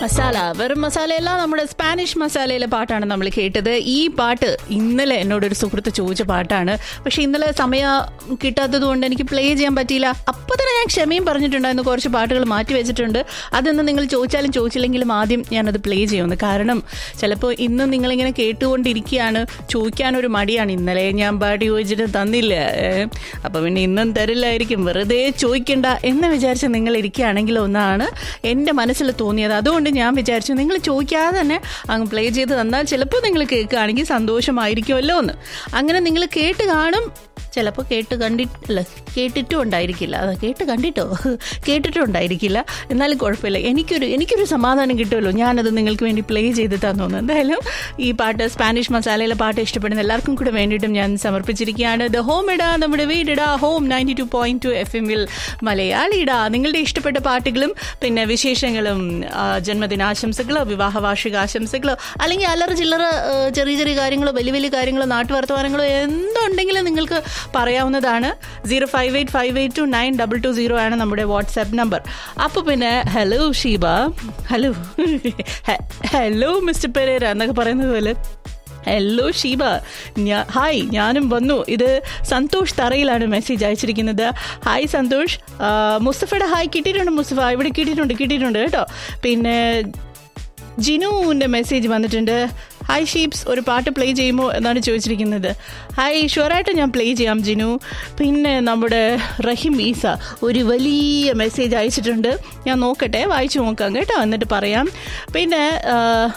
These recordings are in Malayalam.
മസാല വെറും മസാലയല്ല നമ്മുടെ സ്പാനിഷ് മസാലയിലെ പാട്ടാണ് നമ്മൾ കേട്ടത് ഈ പാട്ട് ഇന്നലെ എന്നോടൊരു സുഹൃത്ത് ചോദിച്ച പാട്ടാണ് പക്ഷെ ഇന്നലെ സമയം കിട്ടാത്തത് കൊണ്ട് എനിക്ക് പ്ലേ ചെയ്യാൻ പറ്റിയില്ല അപ്പോൾ തന്നെ ഞാൻ ക്ഷമയും പറഞ്ഞിട്ടുണ്ടായിരുന്നു കുറച്ച് പാട്ടുകൾ മാറ്റി വെച്ചിട്ടുണ്ട് അതൊന്നും നിങ്ങൾ ചോദിച്ചാലും ചോദിച്ചില്ലെങ്കിലും ആദ്യം ഞാനത് പ്ലേ ചെയ്യുമെന്ന് കാരണം ചിലപ്പോൾ ഇന്നും നിങ്ങളിങ്ങനെ കേട്ടുകൊണ്ടിരിക്കുകയാണ് ചോദിക്കാനൊരു മടിയാണ് ഇന്നലെ ഞാൻ പാട്ട് ചോദിച്ചിട്ട് തന്നില്ല അപ്പോൾ പിന്നെ ഇന്നും തരില്ലായിരിക്കും വെറുതെ ചോദിക്കണ്ട എന്ന് വിചാരിച്ച് നിങ്ങൾ ഇരിക്കുകയാണെങ്കിൽ ഒന്നാണ് എൻ്റെ മനസ്സിൽ തോന്നിയത് അതുകൊണ്ട് ഞാൻ വിചാരിച്ചു നിങ്ങൾ ചോദിക്കാതെ തന്നെ അങ്ങ് പ്ലേ ചെയ്ത് തന്നാൽ ചിലപ്പോൾ നിങ്ങൾ കേൾക്കുകയാണെങ്കിൽ സന്തോഷമായിരിക്കുമല്ലോ എന്ന് അങ്ങനെ നിങ്ങൾ കേട്ട് കാണും ചിലപ്പോൾ കേട്ട് കണ്ടിട്ടില്ല കേട്ടിട്ടും ഉണ്ടായിരിക്കില്ല അത് കേട്ട് കണ്ടിട്ടോ കേട്ടിട്ടും ഉണ്ടായിരിക്കില്ല എന്നാലും കുഴപ്പമില്ല എനിക്കൊരു എനിക്കൊരു സമാധാനം കിട്ടുമല്ലോ ഞാനത് നിങ്ങൾക്ക് വേണ്ടി പ്ലേ ചെയ്ത് തന്നു എന്തായാലും ഈ പാട്ട് സ്പാനിഷ് മസാലയിലെ പാട്ട് ഇഷ്ടപ്പെടുന്ന എല്ലാവർക്കും കൂടെ വേണ്ടിയിട്ടും ഞാൻ സമർപ്പിച്ചിരിക്കുകയാണ് ദ ഹോം ഇടാ നമ്മുടെ വീടിടാ home ninety two point two F എമ്മിൽ മലയാളിടാ നിങ്ങളുടെ ഇഷ്ടപ്പെട്ട പാട്ടുകളും പിന്നെ വിശേഷങ്ങളും ആ, ജന്മദിനാശംസകളോ വിവാഹ വാർഷികാശംസകളോ അല്ലെങ്കിൽ അല്ലറ ചില്ലറ ആ, ചെറിയ ചെറിയ കാര്യങ്ങളോ വലിയ വലിയ കാര്യങ്ങളോ നാട്ടുവർത്തമാനങ്ങളോ എന്തുണ്ടെങ്കിലും നിങ്ങൾക്ക് പറയാവുന്നതാണ് zero five eight five eight two nine double two zero ആണ് നമ്മുടെ വാട്സാപ്പ് നമ്പർ അപ്പോൾ പിന്നെ hello Sheeba hello hello mister Perera എന്നൊക്കെ പറയുന്നത് പോലെ ഹലോ ഷീബ ഞാ ഹായ് ഞാനും വന്നു ഇത് സന്തോഷ് തറയിലാണ് മെസ്സേജ് അയച്ചിരിക്കുന്നത് ഹായ് സന്തോഷ് ആ, മുസ്തഫയുടെ ഹായ് കിട്ടിയിട്ടുണ്ട് മുസ്തഫ ഇവിടെ കിട്ടിയിട്ടുണ്ട് കിട്ടിയിട്ടുണ്ട് കേട്ടോ പിന്നെ ജിനുവിൻ്റെ മെസ്സേജ് വന്നിട്ടുണ്ട് ഹായ് ഷീപ്സ് ഒരു പാട്ട് പ്ലേ ചെയ്യുമോ എന്നാണ് ചോദിച്ചിരിക്കുന്നത് ഹായ് ഷുവറായിട്ട് ഞാൻ പ്ലേ ചെയ്യാം ജിനു പിന്നെ നമ്മുടെ റഹിം ഈസ ഒരു വലിയ മെസ്സേജ് അയച്ചിട്ടുണ്ട് ഞാൻ നോക്കട്ടെ വായിച്ചു നോക്കാം കേട്ടോ എന്നിട്ട് പറയാം പിന്നെ ആ,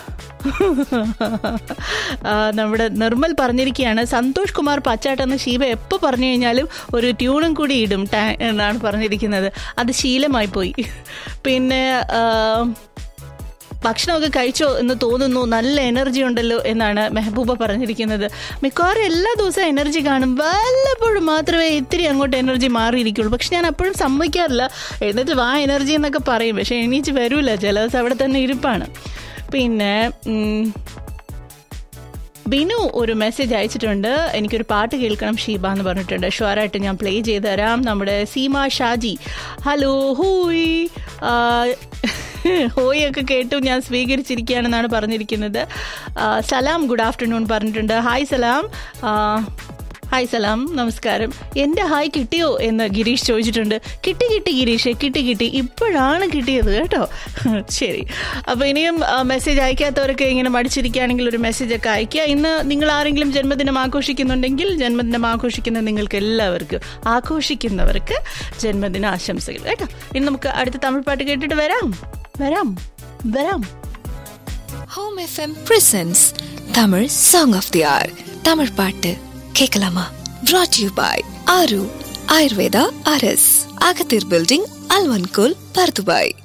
ആ, നമ്മുടെ നിർമ്മൽ പറഞ്ഞിരിക്കുകയാണ് സന്തോഷ് കുമാർ പച്ചാട്ടെന്ന് ശീവ എപ്പോൾ പറഞ്ഞു കഴിഞ്ഞാലും ഒരു ട്യൂണും കൂടി ഇടും ടാ എന്നാണ് പറഞ്ഞിരിക്കുന്നത് അത് ശീലമായി പോയി പിന്നെ ആ, ഭക്ഷണമൊക്കെ കഴിച്ചോ എന്ന് തോന്നുന്നു നല്ല എനർജി ഉണ്ടല്ലോ എന്നാണ് മെഹബൂബ പറഞ്ഞിരിക്കുന്നത് മിക്കവാറും എല്ലാ ദിവസവും എനർജി കാണും വല്ലപ്പോഴും മാത്രമേ ഇത്തിരി അങ്ങോട്ട് എനർജി മാറിയിരിക്കുള്ളൂ പക്ഷെ ഞാൻ അപ്പോഴും സമ്മതിക്കാറില്ല എന്നിട്ട് വാ എനർജി എന്നൊക്കെ പറയും പക്ഷെ എണീച്ച് വരൂല ചില ദിവസം അവിടെ തന്നെ ഇരിപ്പാണ് പിന്നെ ഉം, ബിനു ഒരു മെസ്സേജ് അയച്ചിട്ടുണ്ട് എനിക്കൊരു പാട്ട് കേൾക്കണം ഷീബ എന്ന് പറഞ്ഞിട്ടുണ്ട് ഷുവറായിട്ട് ഞാൻ പ്ലേ ചെയ്ത് തരാം നമ്മുടെ സീമ ഷാജി ഹലോ ഹൂയ് ആ, ഹോയ് ഒക്കെ കേട്ടു ഞാൻ സ്വീകരിച്ചിരിക്കുകയാണെന്നാണ് പറഞ്ഞിരിക്കുന്നത് ആ, സലാം ഗുഡ് ആഫ്റ്റർനൂൺ പറഞ്ഞിട്ടുണ്ട് ഹായ് സലാം ആ, ഹായ് സലാം നമസ്കാരം എൻ്റെ ഹായ് കിട്ടിയോ എന്ന് ഗിരീഷ് ചോദിച്ചിട്ടുണ്ട് കിട്ടി കിട്ടി ഗിരീഷ് കിട്ടി കിട്ടി ഇപ്പോഴാണ് കിട്ടിയത് കേട്ടോ ശരി അപ്പോൾ ഇനിയും മെസ്സേജ് അയക്കാത്തവരൊക്കെ ഇങ്ങനെ മടിച്ചിരിക്കുകയാണെങ്കിൽ ഒരു മെസ്സേജ് ഒക്കെ അയക്കുക ഇന്ന് നിങ്ങൾ ആരെങ്കിലും ജന്മദിനം ആഘോഷിക്കുന്നുണ്ടെങ്കിൽ ജന്മദിനം ആഘോഷിക്കുന്ന നിങ്ങൾക്ക് എല്ലാവർക്കും ആഘോഷിക്കുന്നവർക്ക് ജന്മദിന ആശംസകൾ കേട്ടോ ഇനി നമുക്ക് അടുത്ത തമിഴ് പാട്ട് കേട്ടിട്ട് വരാം വരാം വരാം home FM presents Tamil song of the hour Tamil பாட்டு கேட்கலாமா brought யூ பாய் ஆரு ஆயுர்வேதா அரஸ் அகத்தீர் பில்டிங் அல்வன்கோல் பர்துபாய்